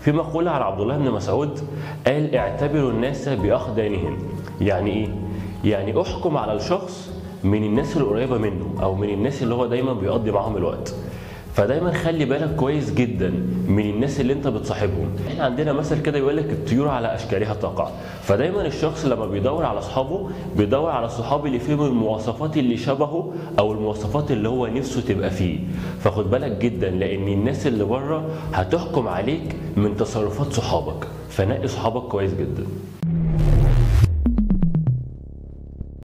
في مقولة عن عبد الله بن مسعود قال اعتبروا الناس بأخدانهم يعني إيه؟ يعني احكم على الشخص من الناس القريبة منه أو من الناس اللي هو دايما بيقضي معاهم الوقت فدايما خلي بالك كويس جدا من الناس اللي انت بتصاحبهم احنا عندنا مثل كده يقول لك الطيور على اشكالها تقع فدايما الشخص لما بيدور على اصحابه بيدور على الصحاب اللي فيهم المواصفات اللي شبهه او المواصفات اللي هو نفسه تبقى فيه فخد بالك جدا لان الناس اللي بره هتحكم عليك من تصرفات صحابك فنقي صحابك كويس جدا